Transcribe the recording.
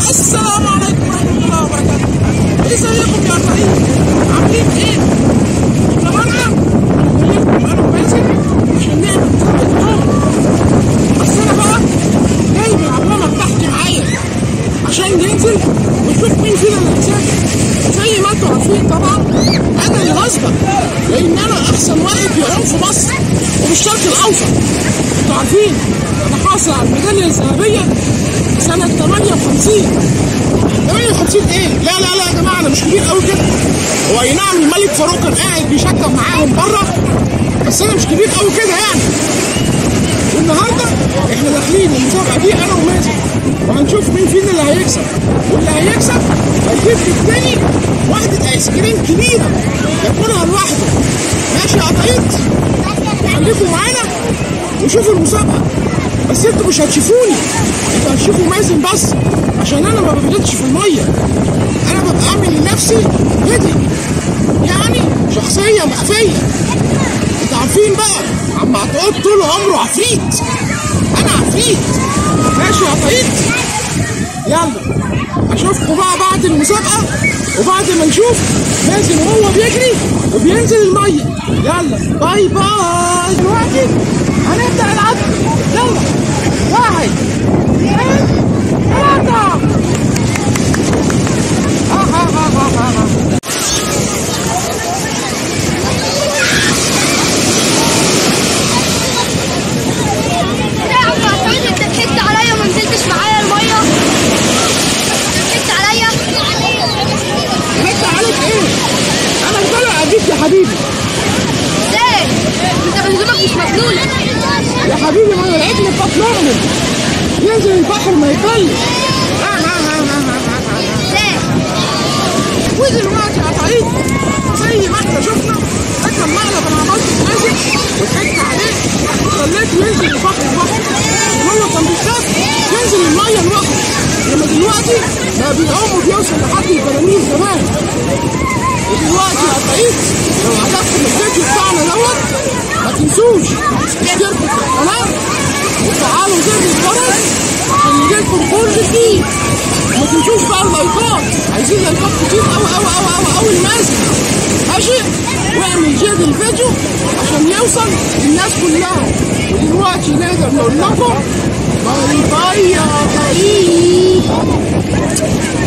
السلام عليكم ورحمة الله وبركاته ازيكم يا طريق عاملين ايه؟ يا جماعة بقولكم انا ومازن عشان نعمل مسابقة طبخ بس انا بقى جايب العمامة بتاعتي معايا عشان ننزل ونشوف مين فينا اللي هيسافر زي ما انتوا عارفين طبعا انا اللي هسبق لان انا احسن واحد بيعوم في مصر وفي الشرق الاوسط انتوا عارفين انا حاصل على الميدالية الذهبية سنة 58 58 ايه؟ لا لا لا يا جماعة انا مش كبير قوي كده هو اي نعم الملك فاروق كان قاعد بيشجع معاهم بره بس انا مش كبير قوي كده يعني والنهارده احنا داخلين المسابقه دي انا ومازن وهنشوف مين فينا اللي هيكسب واللي هيكسب هيجيب للتاني واحده ايس كريم كبيره ياكلها لوحده ماشي يا قطعيط خليكم معانا وشوفوا المسابقه بس انتوا مش هتشوفوني انتوا هتشوفوا مازن بس عشان انا ما بغلطش في الميه انا ببقى عامل لنفسي فيديو يعني شخصيه مخفيه انتوا عارفين بقى عم عطاء طول عمره عفريت انا عفريت ماشي يا طريق يلا اشوفكم بقى بعد المسابقه وبعد ما نشوف مازن وهو بيجري وبينزل الميه يلا باي باي دلوقتي هنبدا العد يلا واحد اثنين ثلاثه ها ها ها ها ها ها. يا عم عصام انت ضحكت عليا وما نزلتش معايا الميه ضحكت عليا انت عليك ايه؟ انا طالع اديك يا حبيبي ازاي انت هدومك مش مبلوله يا حبيبي ما انا لقيت لك بطلانه ينزل البحر ما يطلش ازاي ودلوقتي يا طريق زي ما احنا شفنا ده كان مقلب انا عملته في مازن وضحكت عليه وخليته ينزل البحر لوحده وهو كان بيخاف ينزل الميه لوحده لما دلوقتي بقى بيعوم وبيوصل لحد البراميل كمان ودلوقتي يا طريق لو عجبكم الفيديو بتاعنا دوت ما تنسوش تشتركوا في القناه وتفعلوا زر الجرس عشان يجيلكم كل جديد ما تنسوش بقى اللايكات عايزين لايكات كتير قوي قوي قوي قوي قوي لمازن ماشي واعمل شير للفيديو عشان يوصل للناس كلها ودلوقتي نقدر نقول لكم باي باي يا طريق